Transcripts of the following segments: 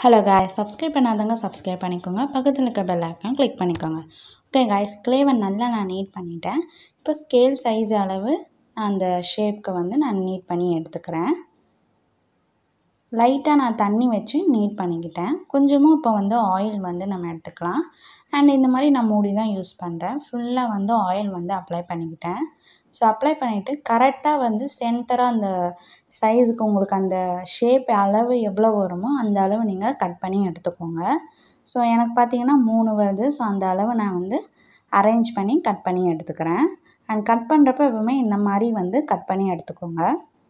hello guys subscribe பண்ணாதவங்க subscribe பண்ணிக்கோங்க பக்கத்தில் இருக்க பெல் ஐக்கான் கிளிக் பண்ணிக்கோங்க ஓகே காய்ஸ் கிளேவை நல்லா நான் நீட் பண்ணிட்டேன் இப்போ ஸ்கேல் சைஸ் அளவு அந்த ஷேப்க்கு வந்து நான் நீட் பண்ணி எடுத்துக்கிறேன் லைட்டாக நான் தண்ணி வச்சு நீட் பண்ணிக்கிட்டேன் கொஞ்சமாக இப்போ வந்து ஆயில் வந்து நம்ம எடுத்துக்கலாம் அண்ட் இந்த மாதிரி நான் மூடி தான் யூஸ் பண்ணுறேன் ஃபுல்லாக வந்து ஆயில் வந்து அப்ளை பண்ணிக்கிட்டேன் ஸோ அப்ளை பண்ணிவிட்டு கரெக்டாக வந்து சென்டராக அந்த சைஸுக்கு உங்களுக்கு அந்த ஷேப் அளவு எவ்வளோ வருமோ அந்த அளவு நீங்கள் கட் பண்ணி எடுத்துக்கோங்க ஸோ எனக்கு பார்த்தீங்கன்னா மூணு வருது ஸோ அந்த அளவு நான் வந்து அரேஞ்ச் பண்ணி கட் பண்ணி எடுத்துக்கிறேன் அண்ட் கட் பண்ணுறப்ப எப்பவுமே இந்த மாதிரி வந்து கட் பண்ணி எடுத்துக்கோங்க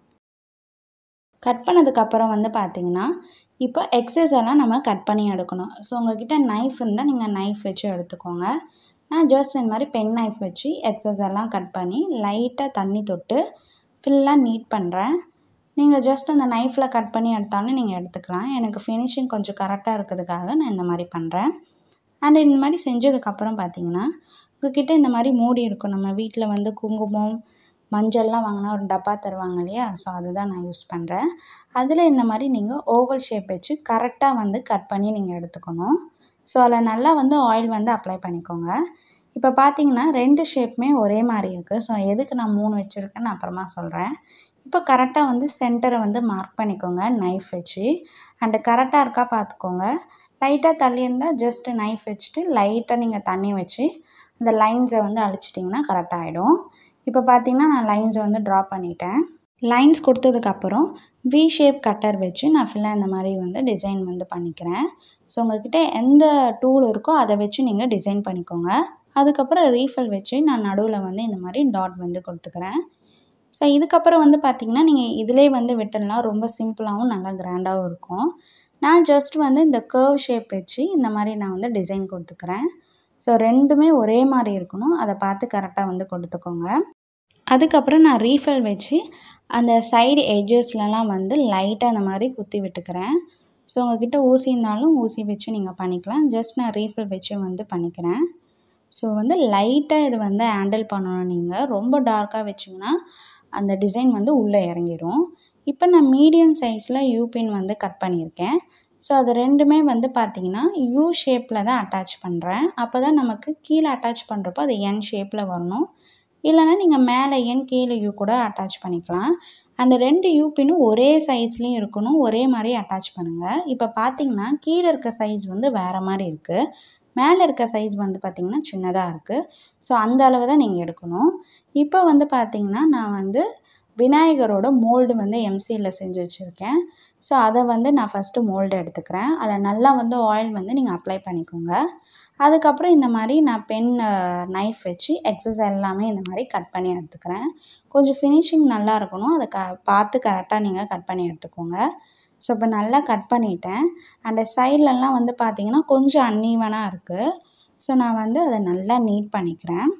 கட் பண்ணதுக்கப்புறம் வந்து பார்த்திங்கன்னா இப்போ எக்ஸஸ் எல்லாம் நம்ம கட் பண்ணி எடுக்கணும் ஸோ உங்கள்கிட்ட நைஃப் இருந்தால் நீங்கள் நைஃப் வச்சு எடுத்துக்கோங்க நான் ஜஸ்ட் இந்த மாதிரி பென் நைஃப் வச்சு எக்ஸஸ் எல்லாம் கட் பண்ணி லைட்டாக தண்ணி தொட்டு ஃபுல்லாக நீட் பண்ணுறேன் நீங்கள் ஜஸ்ட் அந்த நைஃப்பில் கட் பண்ணி எடுத்தாலும் நீங்கள் எடுத்துக்கலாம் எனக்கு ஃபினிஷிங் கொஞ்சம் கரெக்டாக இருக்கிறதுக்காக நான் இந்த மாதிரி பண்ணுறேன் அண்ட் இந்த மாதிரி செஞ்சதுக்கப்புறம் பார்த்தீங்கன்னா உங்ககிட்ட இந்த மாதிரி மூடி இருக்கும் நம்ம வீட்டில் வந்து குங்குமம் மஞ்சள்லாம் வாங்கினா ஒரு டப்பா தருவாங்க இல்லையா ஸோ அதுதான் நான் யூஸ் பண்ணுறேன் அதில் இந்த மாதிரி நீங்கள் ஓவல் ஷேப் வச்சு கரெக்டாக வந்து கட் பண்ணி நீங்கள் எடுத்துக்கணும் ஸோ அதில் நல்லா வந்து ஆயில் வந்து அப்ளை பண்ணிக்கோங்க இப்போ பார்த்தீங்கன்னா ரெண்டு ஷேப்புமே ஒரே மாதிரி இருக்குது ஸோ எதுக்கு நான் மூணு வச்சுருக்கேன்னு அப்புறமா சொல்கிறேன் இப்போ கரெக்டாக வந்து சென்டரை வந்து மார்க் பண்ணிக்கோங்க நைஃப் வச்சு அண்டு கரெக்டாக இருக்கா பார்த்துக்கோங்க லைட்டாக தள்ளி இருந்தால் ஜஸ்ட்டு நைஃப் வச்சுட்டு லைட்டாக நீங்கள் தண்ணி வச்சு அந்த லைன்ஸை வந்து அழிச்சிட்டிங்கன்னா கரெக்டாக ஆகிடும் இப்போ பார்த்தீங்கன்னா நான் லைன்ஸை வந்து ட்ரா பண்ணிட்டேன் லைன்ஸ் கொடுத்ததுக்கப்புறம் வி ஷேப் கட்டர் வச்சு நான் ஃபுல்லாக இந்த மாதிரி வந்து டிசைன் வந்து பண்ணிக்கிறேன் ஸோ உங்கள்கிட்ட எந்த டூல் இருக்கோ அதை வச்சு நீங்கள் டிசைன் பண்ணிக்கோங்க அதுக்கப்புறம் ரீஃபில் வச்சு நான் நடுவில் வந்து இந்த மாதிரி டாட் வந்து கொடுத்துக்கிறேன் ஸோ இதுக்கப்புறம் வந்து பார்த்திங்கன்னா நீங்கள் இதிலே வந்து விட்டுடலாம் ரொம்ப சிம்பிளாகவும் நல்லா கிராண்டாகவும் இருக்கும் நான் ஜஸ்ட் வந்து இந்த கர்வ் ஷேப் வச்சு இந்த மாதிரி நான் வந்து டிசைன் கொடுத்துக்கிறேன் ஸோ ரெண்டுமே ஒரே மாதிரி இருக்கணும் அதை பார்த்து கரெக்டாக வந்து கொடுத்துக்கோங்க அதுக்கப்புறம் நான் ரீஃபில் வச்சு அந்த சைடு எட்ஜஸ்லலாம் வந்து லைட்டாக அந்த மாதிரி குத்தி விட்டுக்கிறேன் ஸோ உங்கள்கிட்ட ஊசி இருந்தாலும் ஊசி வச்சு நீங்கள் பண்ணிக்கலாம் ஜஸ்ட் நான் ரீஃபில் வச்சு வந்து பண்ணிக்கிறேன் ஸோ வந்து லைட்டாக இது வந்து ஹேண்டில் பண்ணணும் நீங்கள் ரொம்ப டார்க்காக வச்சிங்கன்னா அந்த டிசைன் வந்து உள்ளே இறங்கிடும் இப்போ நான் மீடியம் சைஸில் யூபின் வந்து கட் பண்ணியிருக்கேன் ஸோ அது ரெண்டுமே வந்து பார்த்திங்கன்னா யூ ஷேப்பில் தான் அட்டாச் பண்ணுறேன் அப்போ தான் நமக்கு கீழே அட்டாச் பண்ணுறப்போ அது என் ஷேப்பில் வரணும் இல்லைனா நீங்கள் மேலே என் கீழே யூ கூட அட்டாச் பண்ணிக்கலாம் அண்ட் ரெண்டு யூபினும் ஒரே சைஸ்லேயும் இருக்கணும் ஒரே மாதிரி அட்டாச் பண்ணுங்கள் இப்போ பார்த்தீங்கன்னா கீழே இருக்க சைஸ் வந்து வேறு மாதிரி இருக்குது மேலே இருக்க சைஸ் வந்து பார்த்திங்கன்னா சின்னதாக இருக்குது ஸோ அந்த அளவு தான் நீங்கள் எடுக்கணும் இப்போ வந்து பார்த்திங்கன்னா நான் வந்து விநாயகரோட மோல்டு வந்து எம்சியில் செஞ்சு வச்சுருக்கேன் ஸோ அதை வந்து நான் ஃபஸ்ட்டு மோல்டு எடுத்துக்கிறேன் அதில் நல்லா வந்து ஆயில் வந்து நீங்கள் அப்ளை பண்ணிக்கோங்க அதுக்கப்புறம் இந்த மாதிரி நான் பென் நைஃப் வச்சு எக்ஸஸ் எல்லாமே இந்த மாதிரி கட் பண்ணி எடுத்துக்கிறேன் கொஞ்சம் ஃபினிஷிங் நல்லா இருக்கணும் அதை க பார்த்து கரெக்டாக நீங்கள் கட் பண்ணி எடுத்துக்கோங்க ஸோ இப்போ நல்லா கட் பண்ணிட்டேன் அந்த சைட்லலாம் வந்து பார்த்திங்கன்னா கொஞ்சம் அன்ஈவனாக இருக்குது ஸோ நான் வந்து அதை நல்லா நீட் பண்ணிக்கிறேன்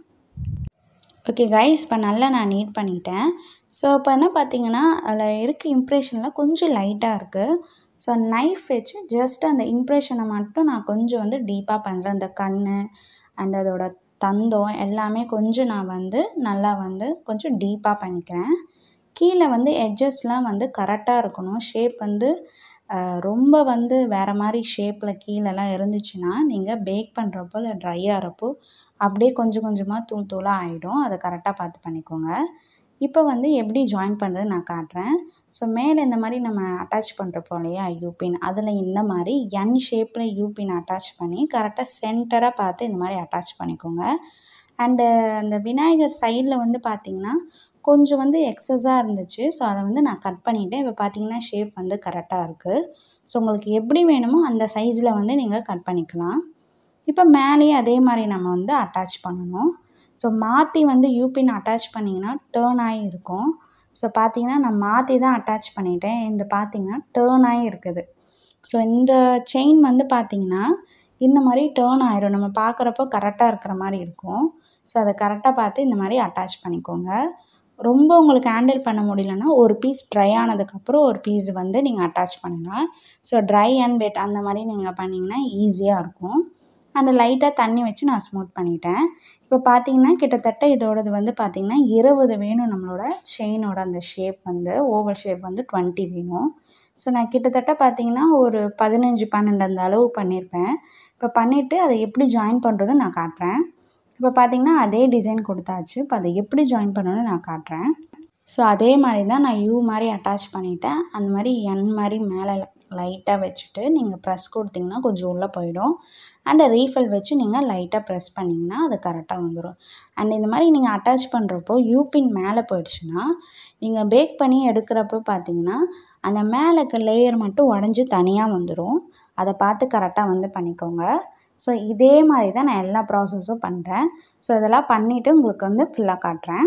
ஓகே கைஸ் இப்போ நல்லா நான் நீட் பண்ணிட்டேன் ஸோ இப்போ என்ன பார்த்தீங்கன்னா அதில் இருக்க இம்ப்ரெஷனில் கொஞ்சம் லைட்டாக இருக்குது ஸோ நைஃப் வச்சு ஜஸ்ட் அந்த இம்ப்ரெஷனை மட்டும் நான் கொஞ்சம் வந்து டீப்பாக பண்ணுறேன் அந்த கண் அண்ட் அதோட தந்தம் எல்லாமே கொஞ்சம் நான் வந்து நல்லா வந்து கொஞ்சம் டீப்பாக பண்ணிக்கிறேன் கீழே வந்து எட்ஜஸ்லாம் வந்து கரெக்டாக இருக்கணும் ஷேப் வந்து ரொம்ப வந்து வேறு மாதிரி ஷேப்பில் கீழெல்லாம் இருந்துச்சுன்னா நீங்கள் பேக் பண்ணுறப்போ இல்லை ட்ரை ஆகிறப்போ அப்படியே கொஞ்சம் கொஞ்சமாக தூள் தூளாக ஆகிடும் அதை கரெக்டாக பார்த்து பண்ணிக்கோங்க இப்போ வந்து எப்படி ஜாயின் பண்ணுறது நான் காட்டுறேன் ஸோ மேலே இந்த மாதிரி நம்ம அட்டாச் பண்ணுறப்போ இல்லையா யூபின் அதில் இந்த மாதிரி என் ஷேப்பில் யூபின் அட்டாச் பண்ணி கரெக்டாக சென்டராக பார்த்து இந்த மாதிரி அட்டாச் பண்ணிக்கோங்க அண்டு அந்த விநாயகர் சைடில் வந்து பார்த்திங்கன்னா கொஞ்சம் வந்து எக்ஸஸாக இருந்துச்சு ஸோ அதை வந்து நான் கட் பண்ணிவிட்டேன் இப்போ பார்த்தீங்கன்னா ஷேப் வந்து கரெக்டாக இருக்குது ஸோ உங்களுக்கு எப்படி வேணுமோ அந்த சைஸில் வந்து நீங்கள் கட் பண்ணிக்கலாம் இப்போ மேலேயே அதே மாதிரி நம்ம வந்து அட்டாச் பண்ணணும் ஸோ மாற்றி வந்து யூபின் அட்டாச் பண்ணிங்கன்னா டேர்ன் ஆகி இருக்கும் ஸோ பார்த்தீங்கன்னா நான் மாற்றி தான் அட்டாச் பண்ணிட்டேன் இந்த பார்த்தீங்கன்னா டேர்ன் ஆகி இருக்குது ஸோ இந்த செயின் வந்து பார்த்திங்கன்னா இந்த மாதிரி டேர்ன் ஆயிரும் நம்ம பார்க்குறப்போ கரெக்டாக இருக்கிற மாதிரி இருக்கும் ஸோ அதை கரெக்டாக பார்த்து இந்த மாதிரி அட்டாச் பண்ணிக்கோங்க ரொம்ப உங்களுக்கு ஹேண்டில் பண்ண முடியலன்னா ஒரு பீஸ் ட்ரை ஆனதுக்கப்புறம் ஒரு பீஸ் வந்து நீங்கள் அட்டாச் பண்ணலாம் ஸோ ட்ரை அண்ட் வெட் அந்த மாதிரி நீங்கள் பண்ணிங்கன்னா ஈஸியாக இருக்கும் அண்ட் லைட்டாக தண்ணி வச்சு நான் ஸ்மூத் பண்ணிட்டேன் இப்போ பார்த்தீங்கன்னா கிட்டத்தட்ட இதோடது வந்து பார்த்திங்கன்னா இருபது வேணும் நம்மளோட செயினோட அந்த ஷேப் வந்து ஓவல் ஷேப் வந்து டுவெண்ட்டி வேணும் ஸோ நான் கிட்டத்தட்ட பார்த்தீங்கன்னா ஒரு பதினஞ்சு பன்னெண்டு அந்த அளவு பண்ணியிருப்பேன் இப்போ பண்ணிவிட்டு அதை எப்படி ஜாயின் பண்ணுறதுன்னு நான் காட்டுறேன் இப்போ பார்த்தீங்கன்னா அதே டிசைன் கொடுத்தாச்சு இப்போ அதை எப்படி ஜாயின் பண்ணணும்னு நான் காட்டுறேன் ஸோ அதே மாதிரி தான் நான் யூ மாதிரி அட்டாச் பண்ணிவிட்டேன் அந்த மாதிரி என் மாதிரி மேலே லைட்டாக வச்சுட்டு நீங்கள் ப்ரெஸ் கொடுத்தீங்கன்னா கொஞ்சம் உள்ளே போயிடும் அண்ட் ரீஃபில் வச்சு நீங்கள் லைட்டாக ப்ரெஸ் பண்ணிங்கன்னா அது கரெக்டாக வந்துடும் அண்ட் இந்த மாதிரி நீங்கள் அட்டாச் பண்ணுறப்போ யூபின் மேலே போயிடுச்சுன்னா நீங்கள் பேக் பண்ணி எடுக்கிறப்போ பார்த்தீங்கன்னா அந்த மேலே இருக்க லேயர் மட்டும் உடஞ்சி தனியாக வந்துடும் அதை பார்த்து கரெக்டாக வந்து பண்ணிக்கோங்க ஸோ இதே மாதிரி தான் நான் எல்லா ப்ராசஸும் பண்ணுறேன் ஸோ இதெல்லாம் பண்ணிவிட்டு உங்களுக்கு வந்து ஃபுல்லாக காட்டுறேன்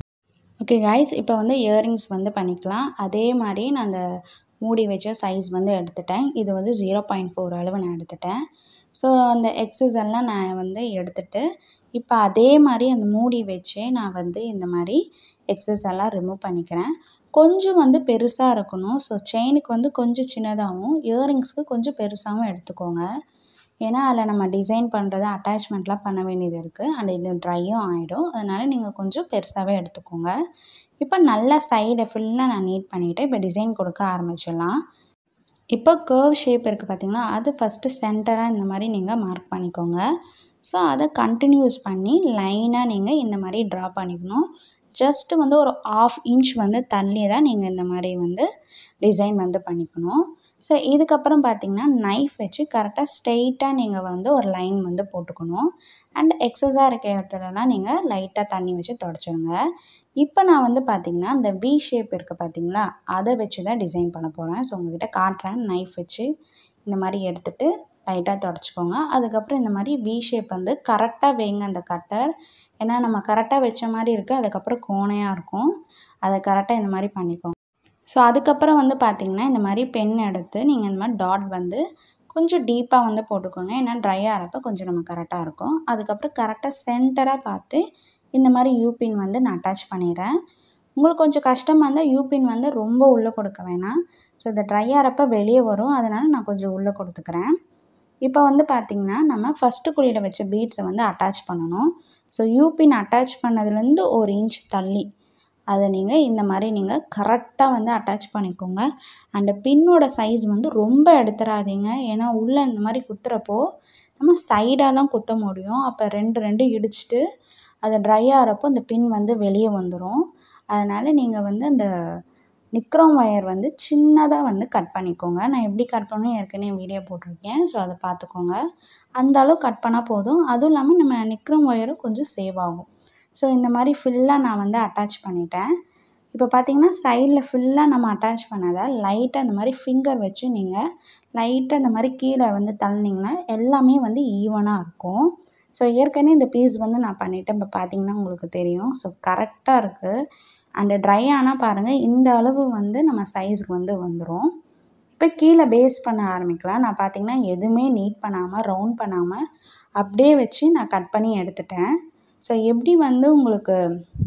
ஓகே கைஸ் இப்போ வந்து இயரிங்ஸ் வந்து பண்ணிக்கலாம் அதே மாதிரி நான் அந்த மூடி வச்ச சைஸ் வந்து எடுத்துட்டேன் இது வந்து ஜீரோ பாயிண்ட் ஃபோர் அளவு நான் எடுத்துட்டேன் ஸோ அந்த எக்ஸஸ் எல்லாம் நான் வந்து எடுத்துட்டு இப்போ அதே மாதிரி அந்த மூடி வச்சே நான் வந்து இந்த மாதிரி எக்ஸஸ் எல்லாம் ரிமூவ் பண்ணிக்கிறேன் கொஞ்சம் வந்து பெருசாக இருக்கணும் ஸோ செயினுக்கு வந்து கொஞ்சம் சின்னதாகவும் இயரிங்ஸ்க்கு கொஞ்சம் பெருசாகவும் எடுத்துக்கோங்க ஏன்னா அதில் நம்ம டிசைன் பண்ணுறது அட்டாச்மெண்ட்லாம் பண்ண வேண்டியது இருக்குது அண்ட் இது ட்ரையும் ஆகிடும் அதனால் நீங்கள் கொஞ்சம் பெருசாகவே எடுத்துக்கோங்க இப்போ நல்லா சைடை ஃபுல்லாக நான் நீட் பண்ணிவிட்டு இப்போ டிசைன் கொடுக்க ஆரம்பிச்சிடலாம் இப்போ கர்வ் ஷேப் இருக்குது பார்த்தீங்களா அது ஃபஸ்ட்டு சென்டராக இந்த மாதிரி நீங்கள் மார்க் பண்ணிக்கோங்க ஸோ அதை கண்டினியூஸ் பண்ணி லைனாக நீங்கள் இந்த மாதிரி ட்ரா பண்ணிக்கணும் ஜஸ்ட்டு வந்து ஒரு ஆஃப் இன்ச் வந்து தள்ளி தான் நீங்கள் இந்த மாதிரி வந்து டிசைன் வந்து பண்ணிக்கணும் ஸோ இதுக்கப்புறம் பார்த்தீங்கன்னா நைஃப் வச்சு கரெக்டாக ஸ்ட்ரெயிட்டாக நீங்கள் வந்து ஒரு லைன் வந்து போட்டுக்கணும் அண்ட் எக்ஸஸாக இருக்க இடத்துலலாம் நீங்கள் லைட்டாக தண்ணி வச்சு தொடச்சிடுங்க இப்போ நான் வந்து பார்த்திங்கன்னா இந்த வி ஷேப் இருக்குது பார்த்தீங்களா அதை வச்சு தான் டிசைன் பண்ண போகிறேன் ஸோ உங்ககிட்ட காட்டுறேன் நைஃப் வச்சு இந்த மாதிரி எடுத்துகிட்டு லைட்டாக தொடச்சிக்கோங்க அதுக்கப்புறம் இந்த மாதிரி வி ஷேப் வந்து கரெக்டாக வைங்க அந்த கட்டர் ஏன்னா நம்ம கரெக்டாக வச்ச மாதிரி இருக்குது அதுக்கப்புறம் கோணையாக இருக்கும் அதை கரெக்டாக இந்த மாதிரி பண்ணிக்கோங்க ஸோ அதுக்கப்புறம் வந்து பார்த்திங்கன்னா இந்த மாதிரி பென் எடுத்து நீங்கள் இந்த மாதிரி டாட் வந்து கொஞ்சம் டீப்பாக வந்து போட்டுக்கோங்க ஏன்னா ட்ரை ஆகிறப்ப கொஞ்சம் நம்ம கரெக்டாக இருக்கும் அதுக்கப்புறம் கரெக்டாக சென்டராக பார்த்து இந்த மாதிரி யூபின் வந்து நான் அட்டாச் பண்ணிடுறேன் உங்களுக்கு கொஞ்சம் கஷ்டமாக இருந்தால் யூபின் வந்து ரொம்ப உள்ளே கொடுக்க வேணாம் ஸோ இந்த ட்ரை ஆகிறப்ப வெளியே வரும் அதனால் நான் கொஞ்சம் உள்ளே கொடுத்துக்கிறேன் இப்போ வந்து பார்த்திங்கன்னா நம்ம ஃபஸ்ட்டு குழியில் வச்ச பீட்ஸை வந்து அட்டாச் பண்ணணும் ஸோ யூபின் அட்டாச் பண்ணதுலேருந்து ஒரு இன்ச் தள்ளி அதை நீங்கள் இந்த மாதிரி நீங்கள் கரெக்டாக வந்து அட்டாச் பண்ணிக்கோங்க அந்த பின்னோட சைஸ் வந்து ரொம்ப எடுத்துடாதீங்க ஏன்னா உள்ளே இந்த மாதிரி குத்துறப்போ நம்ம சைடாக தான் குத்த முடியும் அப்போ ரெண்டு ரெண்டு இடிச்சிட்டு அது ட்ரை ஆகிறப்போ அந்த பின் வந்து வெளியே வந்துடும் அதனால் நீங்கள் வந்து அந்த நிக்ரோம் ஒயர் வந்து சின்னதாக வந்து கட் பண்ணிக்கோங்க நான் எப்படி கட் பண்ணணும் ஏற்கனவே வீடியோ போட்டிருக்கேன் ஸோ அதை பார்த்துக்கோங்க அந்த அளவு கட் பண்ணால் போதும் அதுவும் இல்லாமல் நம்ம நிக்ரோம் ஒயரும் கொஞ்சம் சேவ் ஆகும் ஸோ இந்த மாதிரி ஃபுல்லாக நான் வந்து அட்டாச் பண்ணிட்டேன் இப்போ பார்த்தீங்கன்னா சைடில் ஃபுல்லாக நம்ம அட்டாச் பண்ணதை லைட்டாக இந்த மாதிரி ஃபிங்கர் வச்சு நீங்கள் லைட்டாக இந்த மாதிரி கீழே வந்து தள்ளினீங்கன்னா எல்லாமே வந்து ஈவனாக இருக்கும் ஸோ ஏற்கனவே இந்த பீஸ் வந்து நான் பண்ணிவிட்டேன் இப்போ பார்த்தீங்கன்னா உங்களுக்கு தெரியும் ஸோ கரெக்டாக இருக்குது அண்டு ட்ரை ஆனால் பாருங்கள் இந்த அளவு வந்து நம்ம சைஸுக்கு வந்து வந்துடும் இப்போ கீழே பேஸ் பண்ண ஆரம்பிக்கலாம் நான் பார்த்தீங்கன்னா எதுவுமே நீட் பண்ணாமல் ரவுண்ட் பண்ணாமல் அப்படியே வச்சு நான் கட் பண்ணி எடுத்துட்டேன் ஸோ எப்படி வந்து உங்களுக்கு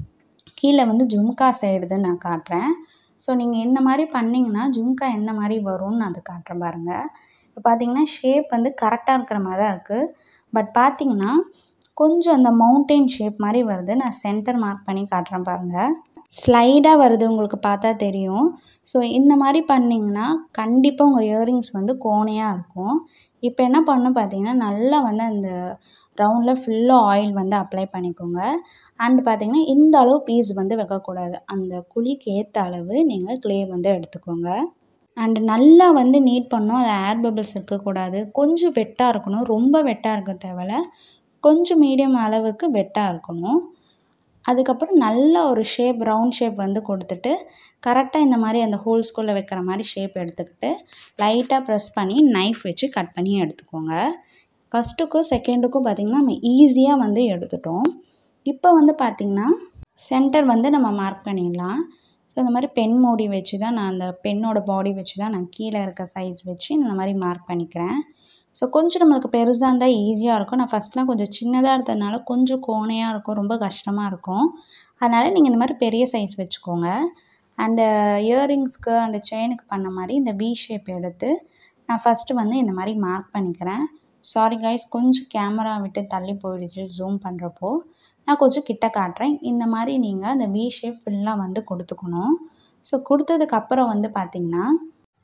கீழே வந்து ஜும்கா செய்கிறதுன்னு நான் காட்டுறேன் ஸோ நீங்கள் இந்த மாதிரி பண்ணிங்கன்னா ஜும்கா எந்த மாதிரி வரும்னு நான் அது காட்டுறேன் பாருங்கள் இப்போ பார்த்தீங்கன்னா ஷேப் வந்து கரெக்டாக இருக்கிற மாதிரி தான் இருக்குது பட் பார்த்தீங்கன்னா கொஞ்சம் அந்த மவுண்டெயின் ஷேப் மாதிரி வருது நான் சென்டர் மார்க் பண்ணி காட்டுறேன் பாருங்கள் ஸ்லைடாக வருது உங்களுக்கு பார்த்தா தெரியும் ஸோ இந்த மாதிரி பண்ணிங்கன்னா கண்டிப்பாக உங்கள் இயரிங்ஸ் வந்து கோணையாக இருக்கும் இப்போ என்ன பண்ணணும் பார்த்தீங்கன்னா நல்லா வந்து அந்த ரவுண்டில் ஃபுல்லாக ஆயில் வந்து அப்ளை பண்ணிக்கோங்க அண்ட் பார்த்திங்கன்னா இந்த அளவு பீஸ் வந்து வைக்கக்கூடாது அந்த குழிக்கு ஏற்ற அளவு நீங்கள் க்ளே வந்து எடுத்துக்கோங்க அண்டு நல்லா வந்து நீட் பண்ணோம் அதில் ஏர் பபிள்ஸ் இருக்கக்கூடாது கொஞ்சம் வெட்டாக இருக்கணும் ரொம்ப வெட்டாக இருக்க தேவையில்ல கொஞ்சம் மீடியம் அளவுக்கு வெட்டாக இருக்கணும் அதுக்கப்புறம் நல்ல ஒரு ஷேப் ரவுண்ட் ஷேப் வந்து கொடுத்துட்டு கரெக்டாக இந்த மாதிரி அந்த ஹோல்ஸ்குள்ளே வைக்கிற மாதிரி ஷேப் எடுத்துக்கிட்டு லைட்டாக ப்ரெஸ் பண்ணி நைஃப் வச்சு கட் பண்ணி எடுத்துக்கோங்க ஃபஸ்ட்டுக்கும் செகண்டுக்கும் பார்த்திங்கன்னா நம்ம ஈஸியாக வந்து எடுத்துட்டோம் இப்போ வந்து பார்த்திங்கன்னா சென்டர் வந்து நம்ம மார்க் பண்ணிடலாம் ஸோ இந்த மாதிரி பென் மூடி வச்சு தான் நான் அந்த பென்னோட பாடி வச்சு தான் நான் கீழே இருக்க சைஸ் வச்சு இந்த மாதிரி மார்க் பண்ணிக்கிறேன் ஸோ கொஞ்சம் நம்மளுக்கு பெருசாக இருந்தால் ஈஸியாக இருக்கும் நான் ஃபஸ்ட்லாம் கொஞ்சம் சின்னதாக இருந்ததுனால கொஞ்சம் கோணையாக இருக்கும் ரொம்ப கஷ்டமாக இருக்கும் அதனால் நீங்கள் இந்த மாதிரி பெரிய சைஸ் வச்சுக்கோங்க அண்டு இயரிங்ஸ்க்கு அந்த செயினுக்கு பண்ண மாதிரி இந்த வி ஷேப் எடுத்து நான் ஃபஸ்ட்டு வந்து இந்த மாதிரி மார்க் பண்ணிக்கிறேன் சாரி கைஸ் கொஞ்சம் கேமரா விட்டு தள்ளி போயிடுச்சு ஜூம் பண்ணுறப்போ நான் கொஞ்சம் கிட்ட காட்டுறேன் இந்த மாதிரி நீங்கள் அந்த வி ஷேப் ஃபுல்லாக வந்து கொடுத்துக்கணும் ஸோ கொடுத்ததுக்கப்புறம் வந்து பார்த்திங்கன்னா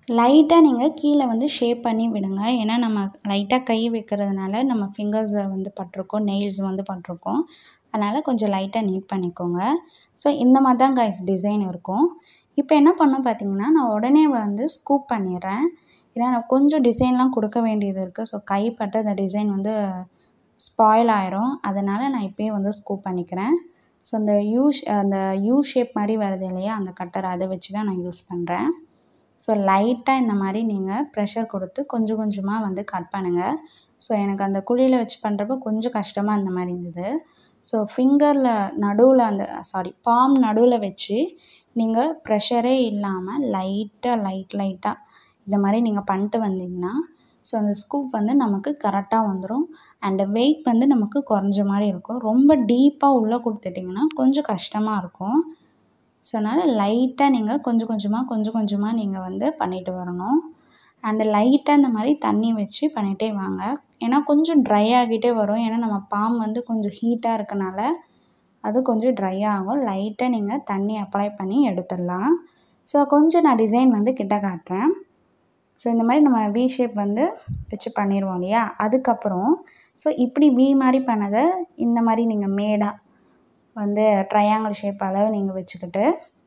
லைட்டாக நீங்கள் கீழே வந்து ஷேப் பண்ணி விடுங்க ஏன்னா நம்ம லைட்டாக கை வைக்கிறதுனால நம்ம ஃபிங்கர்ஸை வந்து பட்டிருக்கோம் நெயில்ஸ் வந்து பட்டிருக்கோம் அதனால் கொஞ்சம் லைட்டாக நீட் பண்ணிக்கோங்க ஸோ இந்த மாதிரி தான் கைஸ் டிசைன் இருக்கும் இப்போ என்ன பண்ணோம் பார்த்தீங்கன்னா நான் உடனே வந்து ஸ்கூப் பண்ணிடுறேன் ஏன்னா நான் கொஞ்சம் டிசைன்லாம் கொடுக்க வேண்டியது இருக்குது ஸோ கைப்பட்டு அந்த டிசைன் வந்து ஸ்பாயில் ஆயிரும் அதனால் நான் இப்போயே வந்து ஸ்கூப் பண்ணிக்கிறேன் ஸோ அந்த யூ அந்த யூ ஷேப் மாதிரி வருது இல்லையா அந்த கட்டர் அதை வச்சு தான் நான் யூஸ் பண்ணுறேன் ஸோ லைட்டாக இந்த மாதிரி நீங்கள் ப்ரெஷர் கொடுத்து கொஞ்சம் கொஞ்சமாக வந்து கட் பண்ணுங்கள் ஸோ எனக்கு அந்த குழியில் வச்சு பண்ணுறப்போ கொஞ்சம் கஷ்டமாக இந்த மாதிரி இருந்தது ஸோ ஃபிங்கரில் நடுவில் அந்த சாரி பாம் நடுவில் வச்சு நீங்கள் ப்ரெஷரே இல்லாமல் லைட்டாக லைட் லைட்டாக இந்த மாதிரி நீங்கள் பண்ணிட்டு வந்தீங்கன்னா ஸோ அந்த ஸ்கூப் வந்து நமக்கு கரெக்டாக வந்துடும் அண்டு வெயிட் வந்து நமக்கு குறைஞ்ச மாதிரி இருக்கும் ரொம்ப டீப்பாக உள்ளே கொடுத்துட்டிங்கன்னா கொஞ்சம் கஷ்டமாக இருக்கும் ஸோ அதனால் லைட்டாக நீங்கள் கொஞ்சம் கொஞ்சமாக கொஞ்சம் கொஞ்சமாக நீங்கள் வந்து பண்ணிட்டு வரணும் அண்டு லைட்டாக இந்த மாதிரி தண்ணி வச்சு பண்ணிகிட்டே வாங்க ஏன்னா கொஞ்சம் ட்ரை ஆகிட்டே வரும் ஏன்னா நம்ம பாம் வந்து கொஞ்சம் ஹீட்டாக இருக்கனால அது கொஞ்சம் ட்ரை ஆகும் லைட்டாக நீங்கள் தண்ணி அப்ளை பண்ணி எடுத்துடலாம் ஸோ கொஞ்சம் நான் டிசைன் வந்து கிட்ட காட்டுறேன் ஸோ இந்த மாதிரி நம்ம வி ஷேப் வந்து வச்சு பண்ணிடுவோம் இல்லையா அதுக்கப்புறம் ஸோ இப்படி வி மாதிரி பண்ணதை இந்த மாதிரி நீங்கள் மேடாக வந்து ட்ரையாங்கிள் ஷேப் அளவு நீங்கள் வச்சுக்கிட்டு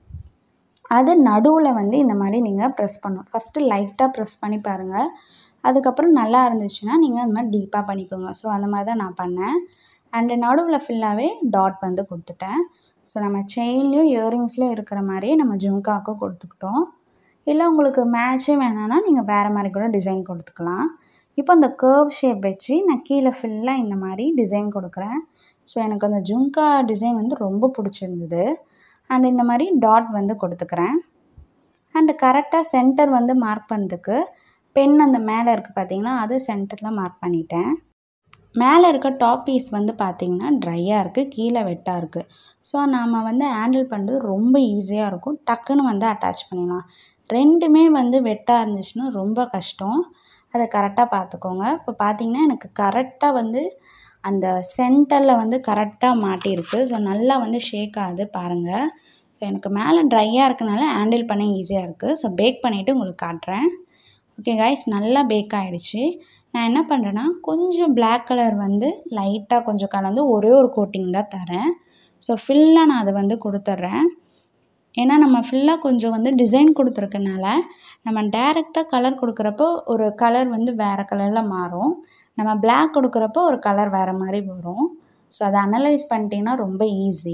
அது நடுவில் வந்து இந்த மாதிரி நீங்கள் ப்ரெஸ் பண்ணணும் ஃபஸ்ட்டு லைட்டாக ப்ரெஸ் பண்ணி பாருங்கள் அதுக்கப்புறம் நல்லா இருந்துச்சுன்னா நீங்கள் அந்த மாதிரி டீப்பாக பண்ணிக்கோங்க ஸோ அந்த மாதிரி தான் நான் பண்ணேன் அண்டு நடுவில் ஃபுல்லாகவே டாட் வந்து கொடுத்துட்டேன் ஸோ நம்ம செயின்லேயும் இயரிங்ஸ்லேயும் இருக்கிற மாதிரியே நம்ம ஜும்காவுக்கும் கொடுத்துக்கிட்டோம் இல்லை உங்களுக்கு மேட்சே வேணான்னா நீங்கள் வேறு மாதிரி கூட டிசைன் கொடுத்துக்கலாம் இப்போ அந்த கேர்வ் ஷேப் வச்சு நான் கீழே ஃபுல்லாக இந்த மாதிரி டிசைன் கொடுக்குறேன் ஸோ எனக்கு அந்த ஜும்கா டிசைன் வந்து ரொம்ப பிடிச்சிருந்தது அண்ட் இந்த மாதிரி டாட் வந்து கொடுத்துக்கிறேன் அண்டு கரெக்டாக சென்டர் வந்து மார்க் பண்ணதுக்கு பென் அந்த மேலே இருக்குது பார்த்தீங்கன்னா அது சென்டரில் மார்க் பண்ணிட்டேன் மேலே இருக்க டாப் பீஸ் வந்து பார்த்திங்கன்னா ட்ரையாக இருக்குது கீழே வெட்டாக இருக்குது ஸோ நாம் வந்து ஹேண்டில் பண்ணுறது ரொம்ப ஈஸியாக இருக்கும் டக்குன்னு வந்து அட்டாச் பண்ணிடலாம் ரெண்டுமே வந்து வெட்டாக இருந்துச்சுன்னா ரொம்ப கஷ்டம் அதை கரெக்டாக பார்த்துக்கோங்க இப்போ பார்த்திங்கன்னா எனக்கு கரெக்டாக வந்து அந்த சென்டரில் வந்து கரெக்டாக மாட்டியிருக்கு ஸோ நல்லா வந்து ஷேக் ஆகுது பாருங்கள் ஸோ எனக்கு மேலே ட்ரையாக இருக்கனால ஹேண்டில் பண்ண ஈஸியாக இருக்குது ஸோ பேக் பண்ணிவிட்டு உங்களுக்கு காட்டுறேன் ஓகே கைஸ் நல்லா பேக் ஆகிடுச்சு நான் என்ன பண்ணுறேன்னா கொஞ்சம் பிளாக் கலர் வந்து லைட்டாக கொஞ்சம் கலந்து ஒரே ஒரு கோட்டிங் தான் தரேன் ஸோ ஃபில்லாக நான் அதை வந்து கொடுத்துட்றேன் ஏன்னா நம்ம ஃபுல்லாக கொஞ்சம் வந்து டிசைன் கொடுத்துருக்கனால நம்ம டேரெக்டாக கலர் கொடுக்குறப்போ ஒரு கலர் வந்து வேறு கலரில் மாறும் நம்ம பிளாக் கொடுக்குறப்போ ஒரு கலர் வேறு மாதிரி வரும் ஸோ அதை அனலைஸ் பண்ணிட்டீங்கன்னா ரொம்ப ஈஸி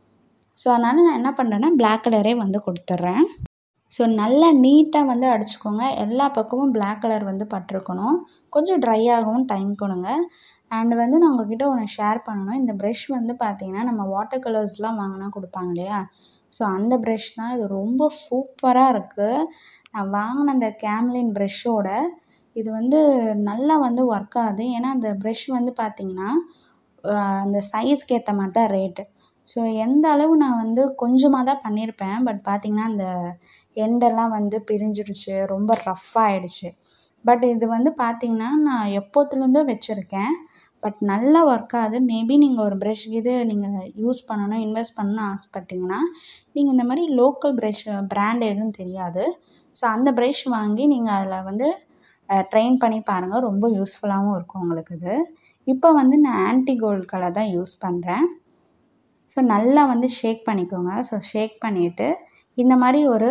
ஸோ அதனால் நான் என்ன பண்ணுறேன்னா பிளாக் கலரே வந்து கொடுத்துட்றேன் ஸோ நல்லா நீட்டாக வந்து அடிச்சுக்கோங்க எல்லா பக்கமும் பிளாக் கலர் வந்து பட்டிருக்கணும் கொஞ்சம் ட்ரை ஆகவும் டைம் கொடுங்க அண்ட் வந்து நான் உங்ககிட்ட ஒன்று ஷேர் பண்ணணும் இந்த ப்ரெஷ் வந்து பார்த்திங்கன்னா நம்ம வாட்டர் கலர்ஸ்லாம் வாங்கினா கொடுப்பாங்க இல்லையா ஸோ அந்த ப்ரெஷ் தான் இது ரொம்ப சூப்பராக இருக்குது நான் வாங்கின அந்த கேம்லின் ப்ரெஷ்ஷோட இது வந்து நல்லா வந்து ஒர்க் ஆகுது ஏன்னா அந்த ப்ரெஷ் வந்து பார்த்திங்கன்னா அந்த சைஸ்க்கு ஏற்ற மாதிரி தான் ரேட்டு ஸோ எந்த அளவு நான் வந்து கொஞ்சமாக தான் பண்ணியிருப்பேன் பட் பார்த்திங்கன்னா அந்த எண்டெல்லாம் வந்து பிரிஞ்சிருச்சு ரொம்ப ரஃப்பாக ஆகிடுச்சு பட் இது வந்து பார்த்திங்கன்னா நான் எப்போத்துலேருந்தோ வச்சுருக்கேன் பட் நல்லா ஒர்க் ஆகுது மேபி நீங்கள் ஒரு ப்ரெஷ் இது நீங்கள் யூஸ் பண்ணணும் இன்வெஸ்ட் பண்ணணும்னு ஆசைப்பட்டீங்கன்னா நீங்கள் இந்த மாதிரி லோக்கல் ப்ரெஷ் பிராண்ட் எதுவும் தெரியாது ஸோ அந்த ப்ரெஷ் வாங்கி நீங்கள் அதில் வந்து ட்ரெயின் பண்ணி பாருங்கள் ரொம்ப யூஸ்ஃபுல்லாகவும் இருக்கும் உங்களுக்கு இது இப்போ வந்து நான் ஆன்டி கோல்டு கலர் தான் யூஸ் பண்ணுறேன் ஸோ நல்லா வந்து ஷேக் பண்ணிக்கோங்க ஸோ ஷேக் பண்ணிவிட்டு இந்த மாதிரி ஒரு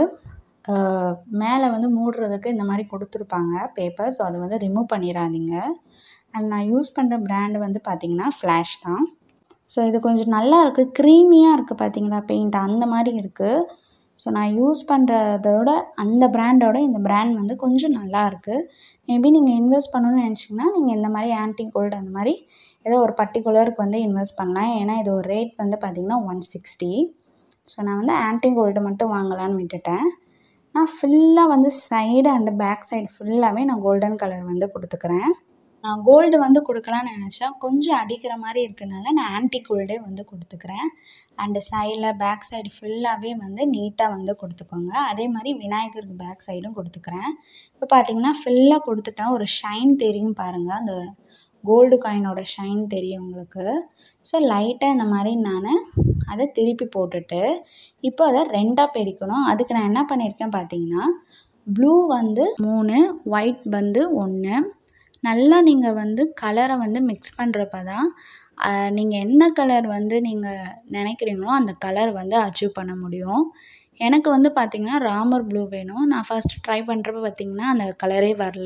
மேலே வந்து மூடுறதுக்கு இந்த மாதிரி கொடுத்துருப்பாங்க பேப்பர் ஸோ அதை வந்து ரிமூவ் பண்ணிடாதீங்க அண்ட் நான் யூஸ் பண்ணுற பிராண்டு வந்து பார்த்திங்கன்னா ஃப்ளாஷ் தான் ஸோ இது கொஞ்சம் நல்லா இருக்குது க்ரீமியாக இருக்குது பார்த்தீங்களா பெயிண்ட் அந்த மாதிரி இருக்குது ஸோ நான் யூஸ் பண்ணுறதோட அந்த பிராண்டோட இந்த பிராண்ட் வந்து கொஞ்சம் நல்லா இருக்குது மேபி நீங்கள் இன்வெஸ்ட் பண்ணணும்னு நினச்சிங்கன்னா நீங்கள் இந்த மாதிரி ஆன்டி கோல்டு அந்த மாதிரி ஏதோ ஒரு பர்டிகுலருக்கு வந்து இன்வெஸ்ட் பண்ணலாம் ஏன்னா இது ஒரு ரேட் வந்து பார்த்திங்கன்னா ஒன் சிக்ஸ்டி ஸோ நான் வந்து ஆன்டி கோல்டு மட்டும் வாங்கலான்னு விட்டுட்டேன் நான் ஃபுல்லாக வந்து சைடு அண்டு பேக் சைடு ஃபுல்லாகவே நான் கோல்டன் கலர் வந்து கொடுத்துக்கிறேன் நான் கோல்டு வந்து கொடுக்கலான்னு நினச்சா கொஞ்சம் அடிக்கிற மாதிரி இருக்கனால நான் ஆன்டி கோல்டே வந்து கொடுத்துக்கிறேன் அண்டு சைடில் பேக் சைடு ஃபுல்லாகவே வந்து நீட்டாக வந்து கொடுத்துக்கோங்க அதே மாதிரி விநாயகருக்கு பேக் சைடும் கொடுத்துக்கிறேன் இப்போ பார்த்தீங்கன்னா ஃபுல்லாக கொடுத்துட்டேன் ஒரு ஷைன் தெரியும் பாருங்கள் அந்த கோல்டு காயினோட ஷைன் தெரியும் உங்களுக்கு ஸோ லைட்டாக இந்த மாதிரி நான் அதை திருப்பி போட்டுட்டு இப்போ அதை ரெண்டாக பிரிக்கணும் அதுக்கு நான் என்ன பண்ணியிருக்கேன் பார்த்தீங்கன்னா ப்ளூ வந்து மூணு ஒயிட் வந்து ஒன்று நல்லா நீங்கள் வந்து கலரை வந்து மிக்ஸ் பண்ணுறப்ப தான் நீங்கள் என்ன கலர் வந்து நீங்கள் நினைக்கிறீங்களோ அந்த கலர் வந்து அச்சீவ் பண்ண முடியும் எனக்கு வந்து பார்த்திங்கன்னா ராமர் ப்ளூ வேணும் நான் ஃபஸ்ட் ட்ரை பண்ணுறப்ப பார்த்திங்கன்னா அந்த கலரே வரல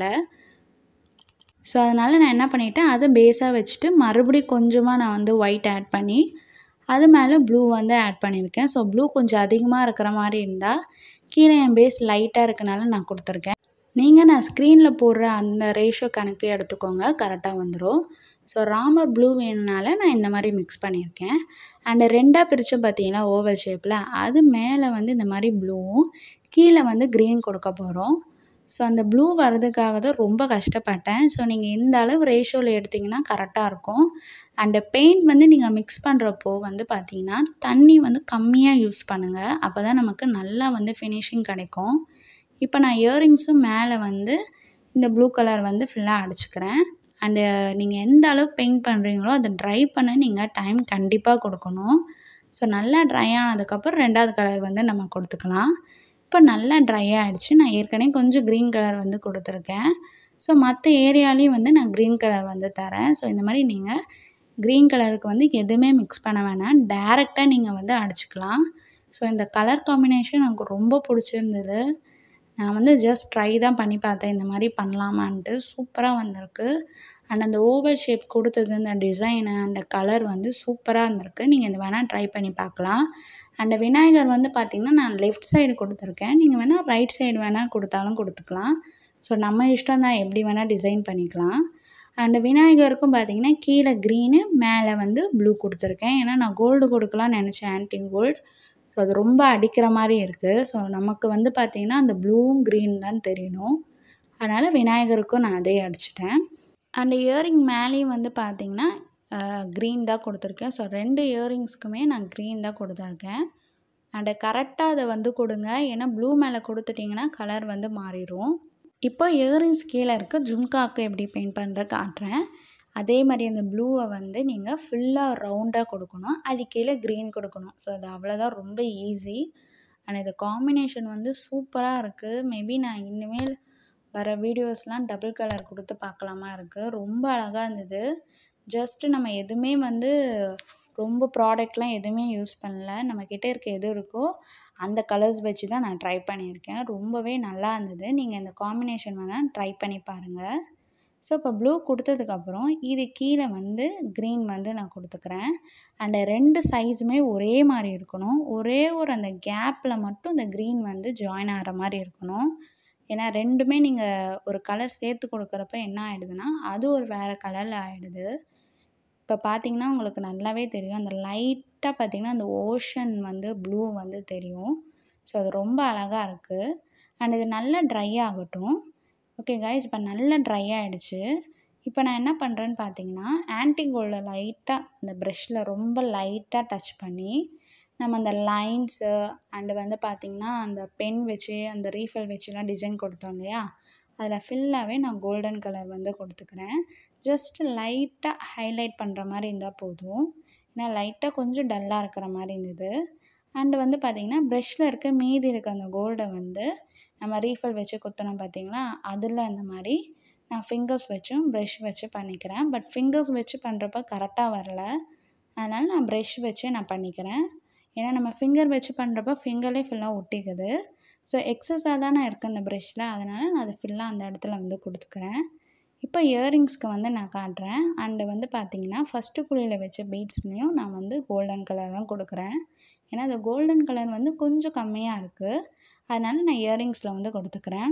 ஸோ அதனால் நான் என்ன பண்ணிட்டேன் அதை பேஸாக வச்சுட்டு மறுபடியும் கொஞ்சமாக நான் வந்து ஒயிட் ஆட் பண்ணி அது மேலே ப்ளூ வந்து ஆட் பண்ணியிருக்கேன் ஸோ ப்ளூ கொஞ்சம் அதிகமாக இருக்கிற மாதிரி இருந்தால் கீழே என் பேஸ் லைட்டாக இருக்கனால நான் கொடுத்துருக்கேன் நீங்கள் நான் ஸ்க்ரீனில் போடுற அந்த ரேஷியோ கணக்கு எடுத்துக்கோங்க கரெக்டாக வந்துடும் ஸோ ராமர் ப்ளூ வேணுனால நான் இந்த மாதிரி மிக்ஸ் பண்ணியிருக்கேன் அண்டு ரெண்டாக பிரித்து பார்த்தீங்கன்னா ஓவல் ஷேப்பில் அது மேலே வந்து இந்த மாதிரி ப்ளூவும் கீழே வந்து க்ரீன் கொடுக்க போகிறோம் ஸோ அந்த ப்ளூ வர்றதுக்காக தான் ரொம்ப கஷ்டப்பட்டேன் ஸோ நீங்கள் இந்த அளவு ரேஷியோவில் எடுத்திங்கன்னா கரெக்டாக இருக்கும் அண்டு பெயிண்ட் வந்து நீங்கள் மிக்ஸ் பண்ணுறப்போ வந்து பார்த்தீங்கன்னா தண்ணி வந்து கம்மியாக யூஸ் பண்ணுங்கள் அப்போ தான் நமக்கு நல்லா வந்து ஃபினிஷிங் கிடைக்கும் இப்போ நான் இயரிங்ஸும் மேலே வந்து இந்த ப்ளூ கலர் வந்து ஃபுல்லாக அடிச்சுக்கிறேன் அண்டு நீங்கள் எந்த அளவு பெயிண்ட் பண்ணுறீங்களோ அதை ட்ரை பண்ண நீங்கள் டைம் கண்டிப்பாக கொடுக்கணும் ஸோ நல்லா ட்ரை ஆனதுக்கப்புறம் ரெண்டாவது கலர் வந்து நம்ம கொடுத்துக்கலாம் இப்போ நல்லா ட்ரை ஆகிடுச்சு நான் ஏற்கனவே கொஞ்சம் க்ரீன் கலர் வந்து கொடுத்துருக்கேன் ஸோ மற்ற ஏரியாலையும் வந்து நான் க்ரீன் கலர் வந்து தரேன் ஸோ இந்த மாதிரி நீங்கள் க்ரீன் கலருக்கு வந்து எதுவுமே மிக்ஸ் பண்ண வேணாம் டேரெக்டாக நீங்கள் வந்து அடிச்சுக்கலாம் ஸோ இந்த கலர் காம்பினேஷன் எனக்கு ரொம்ப பிடிச்சிருந்தது நான் வந்து ஜஸ்ட் ட்ரை தான் பண்ணி பார்த்தேன் இந்த மாதிரி பண்ணலாமான்ட்டு சூப்பராக வந்திருக்கு அண்ட் அந்த ஓவல் ஷேப் கொடுத்தது அந்த டிசைனு அந்த கலர் வந்து சூப்பராக இருந்திருக்கு நீங்கள் இது வேணால் ட்ரை பண்ணி பார்க்கலாம் அண்ட் விநாயகர் வந்து பார்த்திங்கன்னா நான் லெஃப்ட் சைடு கொடுத்துருக்கேன் நீங்கள் வேணால் ரைட் சைடு வேணால் கொடுத்தாலும் கொடுத்துக்கலாம் ஸோ நம்ம இஷ்டம் தான் எப்படி வேணால் டிசைன் பண்ணிக்கலாம் அண்டு விநாயகருக்கும் பார்த்திங்கன்னா கீழே க்ரீனு மேலே வந்து ப்ளூ கொடுத்துருக்கேன் ஏன்னா நான் கோல்டு கொடுக்கலான்னு நினச்சேன் ஆன்டி கோல்டு ஸோ அது ரொம்ப அடிக்கிற மாதிரி இருக்குது ஸோ நமக்கு வந்து பார்த்திங்கன்னா அந்த ப்ளூவும் க்ரீன் தான் தெரியணும் அதனால் விநாயகருக்கும் நான் அதே அடிச்சிட்டேன் அண்ட் இயரிங் மேலேயும் வந்து பார்த்திங்கன்னா க்ரீன் தான் கொடுத்துருக்கேன் ஸோ ரெண்டு இயரிங்ஸ்க்குமே நான் க்ரீன் தான் கொடுத்துருக்கேன் அண்டு கரெக்டாக அதை வந்து கொடுங்க ஏன்னா ப்ளூ மேலே கொடுத்துட்டிங்கன்னா கலர் வந்து மாறிடும் இப்போ இயரிங்ஸ் கீழே இருக்க ஜும்காக்கு எப்படி பெயிண்ட் பண்ணுற காட்டுறேன் அதே மாதிரி அந்த ப்ளூவை வந்து நீங்கள் ஃபுல்லாக ரவுண்டாக கொடுக்கணும் அது கீழே க்ரீன் கொடுக்கணும் ஸோ அது அவ்வளோதான் ரொம்ப ஈஸி அண்ட் இது காம்பினேஷன் வந்து சூப்பராக இருக்குது மேபி நான் இனிமேல் வர வீடியோஸ்லாம் டபுள் கலர் கொடுத்து பார்க்கலாமா இருக்குது ரொம்ப அழகாக இருந்தது ஜஸ்ட்டு நம்ம எதுவுமே வந்து ரொம்ப ப்ராடக்ட்லாம் எதுவுமே யூஸ் பண்ணல நம்மக்கிட்ட இருக்க எது இருக்கோ அந்த கலர்ஸ் வச்சு தான் நான் ட்ரை பண்ணியிருக்கேன் ரொம்பவே நல்லா இருந்தது நீங்கள் இந்த காம்பினேஷன் வேணால் ட்ரை பண்ணி பாருங்கள் ஸோ இப்போ ப்ளூ கொடுத்ததுக்கப்புறம் இது கீழே வந்து க்ரீன் வந்து நான் கொடுத்துக்கிறேன் அண்டு ரெண்டு சைஸுமே ஒரே மாதிரி இருக்கணும் ஒரே ஒரு அந்த கேப்பில் மட்டும் இந்த க்ரீன் வந்து ஜாயின் ஆகிற மாதிரி இருக்கணும் ஏன்னா ரெண்டுமே நீங்கள் ஒரு கலர் சேர்த்து கொடுக்குறப்ப என்ன ஆகிடுதுன்னா அது ஒரு வேறு கலரில் ஆகிடுது இப்போ பார்த்தீங்கன்னா உங்களுக்கு நல்லாவே தெரியும் அந்த லைட்டாக பார்த்தீங்கன்னா அந்த ஓஷன் வந்து ப்ளூ வந்து தெரியும் ஸோ அது ரொம்ப அழகாக இருக்குது அண்ட் இது நல்லா ட்ரை ஆகட்டும் ஓகே கைஸ் இப்போ நல்லா ட்ரை ஆகிடுச்சு இப்போ நான் என்ன பண்ணுறேன்னு பார்த்தீங்கன்னா ஆன்டி கோல்டை லைட்டாக அந்த ப்ரெஷ்ஷில் ரொம்ப லைட்டாக டச் பண்ணி நம்ம அந்த லைன்ஸு அண்டு வந்து பார்த்திங்கன்னா அந்த பென் வச்சு அந்த ரீஃபில் வச்சுலாம் டிசைன் கொடுத்தோம் இல்லையா அதில் ஃபுல்லாகவே நான் கோல்டன் கலர் வந்து கொடுத்துக்கிறேன் ஜஸ்ட் லைட்டாக ஹைலைட் பண்ணுற மாதிரி இருந்தால் போதும் ஏன்னா லைட்டாக கொஞ்சம் டல்லாக இருக்கிற மாதிரி இருந்தது அண்டு வந்து பார்த்திங்கன்னா ப்ரெஷ்ஷில் இருக்க மீதி இருக்க அந்த கோல்டை வந்து நம்ம ரீஃபில் வச்சு குத்தணும் பார்த்திங்களா அதில் அந்த மாதிரி நான் ஃபிங்கர்ஸ் வச்சும் ப்ரெஷ் வச்சு பண்ணிக்கிறேன் பட் ஃபிங்கர்ஸ் வச்சு பண்ணுறப்ப கரெக்டாக வரல அதனால் நான் ப்ரெஷ் வச்சே நான் பண்ணிக்கிறேன் ஏன்னா நம்ம ஃபிங்கர் வச்சு பண்ணுறப்ப ஃபிங்கர்லேயே ஃபுல்லாக ஒட்டிக்குது ஸோ எக்ஸஸாக தானே இருக்குது அந்த ப்ரெஷ்ஷில் அதனால் நான் அதை ஃபுல்லாக அந்த இடத்துல வந்து கொடுத்துக்கிறேன் இப்போ இயரிங்ஸ்க்கு வந்து நான் காட்டுறேன் அண்டு வந்து பார்த்திங்கன்னா ஃபஸ்ட்டு குழியில் வச்ச பீட்ஸ்லேயும் நான் வந்து கோல்டன் கலர் தான் கொடுக்குறேன் ஏன்னா அந்த கோல்டன் கலர் வந்து கொஞ்சம் கம்மியாக இருக்குது அதனால் நான் இயரிங்ஸில் வந்து கொடுத்துக்கிறேன்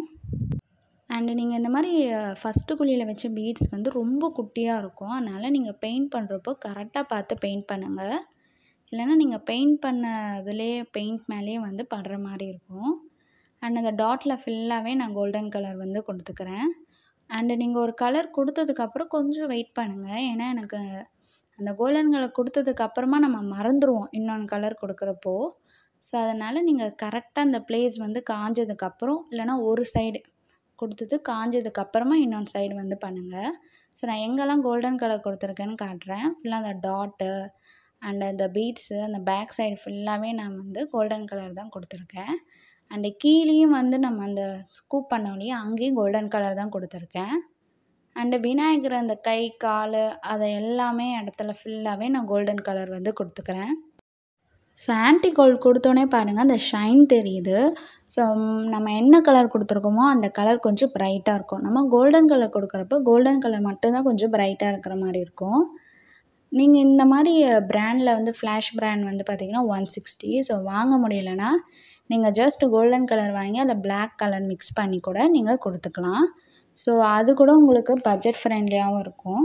அண்டு நீங்கள் இந்த மாதிரி ஃபஸ்ட்டு குழியில் வச்ச பீட்ஸ் வந்து ரொம்ப குட்டியாக இருக்கும் அதனால் நீங்கள் பெயிண்ட் பண்ணுறப்போ கரெக்டாக பார்த்து பெயிண்ட் பண்ணுங்கள் இல்லைன்னா நீங்கள் பெயிண்ட் பண்ண இதுலேயே பெயிண்ட் மேலேயே வந்து படுற மாதிரி இருக்கும் அண்ட் அந்த டாட்டில் ஃபுல்லாகவே நான் கோல்டன் கலர் வந்து கொடுத்துக்கிறேன் அண்டு நீங்கள் ஒரு கலர் கொடுத்ததுக்கப்புறம் கொஞ்சம் வெயிட் பண்ணுங்கள் ஏன்னா எனக்கு அந்த கோல்டன் கலர் கொடுத்ததுக்கப்புறமா நம்ம மறந்துடுவோம் இன்னொன்று கலர் கொடுக்குறப்போ ஸோ அதனால் நீங்கள் கரெக்டாக அந்த ப்ளேஸ் வந்து காஞ்சதுக்கப்புறம் இல்லைனா ஒரு சைடு கொடுத்தது காஞ்சதுக்கப்புறமா இன்னொன்று சைடு வந்து பண்ணுங்கள் ஸோ நான் எங்கெல்லாம் கோல்டன் கலர் கொடுத்துருக்கேன்னு காட்டுறேன் ஃபுல்லாக அந்த டாட்டு அண்ட் அந்த பீட்ஸு அந்த பேக் சைடு ஃபுல்லாகவே நான் வந்து கோல்டன் கலர் தான் கொடுத்துருக்கேன் அண்டு கீழேயும் வந்து நம்ம அந்த ஸ்கூப் பண்ணோம் இல்லையா அங்கேயும் கோல்டன் கலர் தான் கொடுத்துருக்கேன் அண்டு விநாயகர் அந்த கை கால் அதை எல்லாமே இடத்துல ஃபுல்லாகவே நான் கோல்டன் கலர் வந்து கொடுத்துக்கிறேன் ஸோ ஆன்டி கோல்ட் கொடுத்தோன்னே பாருங்கள் அந்த ஷைன் தெரியுது ஸோ நம்ம என்ன கலர் கொடுத்துருக்கோமோ அந்த கலர் கொஞ்சம் ப்ரைட்டாக இருக்கும் நம்ம கோல்டன் கலர் கொடுக்குறப்ப கோல்டன் கலர் மட்டும்தான் கொஞ்சம் ப்ரைட்டாக இருக்கிற மாதிரி இருக்கும் நீங்கள் இந்த மாதிரி ப்ராண்டில் வந்து ஃப்ளாஷ் ப்ராண்ட் வந்து பார்த்திங்கன்னா ஒன் சிக்ஸ்டி ஸோ வாங்க முடியலன்னா நீங்கள் ஜஸ்ட் கோல்டன் கலர் வாங்கி அதில் பிளாக் கலர் மிக்ஸ் பண்ணி கூட நீங்கள் கொடுத்துக்கலாம் ஸோ அது கூட உங்களுக்கு பட்ஜெட் ஃப்ரெண்ட்லியாகவும் இருக்கும்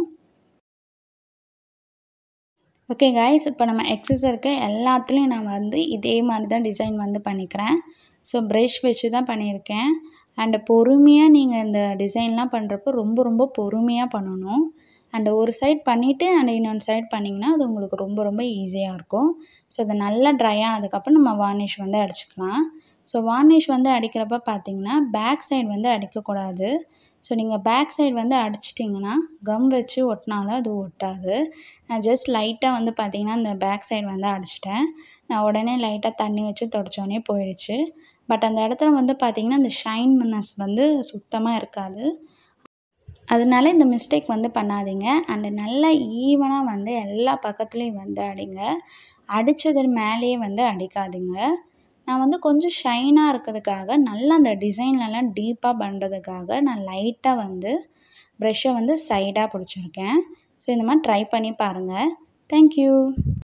ஓகே கைஸ் இப்போ நம்ம எக்ஸசருக்கு எல்லாத்துலேயும் நான் வந்து இதே மாதிரி தான் டிசைன் வந்து பண்ணிக்கிறேன் ஸோ ப்ரெஷ் வச்சு தான் பண்ணியிருக்கேன் அண்டு பொறுமையாக நீங்கள் இந்த டிசைன்லாம் பண்ணுறப்போ ரொம்ப ரொம்ப பொறுமையாக பண்ணணும் அண்டு ஒரு சைட் பண்ணிவிட்டு அண்ட் இன்னொன்று சைட் பண்ணிங்கன்னா அது உங்களுக்கு ரொம்ப ரொம்ப ஈஸியாக இருக்கும் ஸோ அது நல்லா ட்ரை ஆனதுக்கப்புறம் நம்ம வார்னிஷ் வந்து அடிச்சுக்கலாம் ஸோ வார்னிஷ் வந்து அடிக்கிறப்ப பார்த்தீங்கன்னா பேக் சைடு வந்து அடிக்கக்கூடாது ஸோ நீங்கள் பேக் சைடு வந்து அடிச்சிட்டிங்கன்னா கம் வச்சு ஒட்டினாலும் அது ஒட்டாது நான் ஜஸ்ட் லைட்டாக வந்து பார்த்திங்கன்னா அந்த பேக் சைடு வந்து அடிச்சிட்டேன் நான் உடனே லைட்டாக தண்ணி வச்சு தொடச்சோடனே போயிடுச்சு பட் அந்த இடத்துல வந்து பார்த்திங்கன்னா அந்த ஷைன்னஸ் வந்து சுத்தமாக இருக்காது அதனால இந்த மிஸ்டேக் வந்து பண்ணாதீங்க அண்டு நல்லா ஈவனாக வந்து எல்லா பக்கத்துலேயும் வந்து அடிங்க அடித்தது மேலேயே வந்து அடிக்காதீங்க நான் வந்து கொஞ்சம் ஷைனாக இருக்கிறதுக்காக நல்லா அந்த டிசைன்லலாம் டீப்பாக பண்ணுறதுக்காக நான் லைட்டாக வந்து ப்ரெஷ்ஷை வந்து சைடாக பிடிச்சிருக்கேன் ஸோ இந்த மாதிரி ட்ரை பண்ணி பாருங்கள் தேங்க்யூ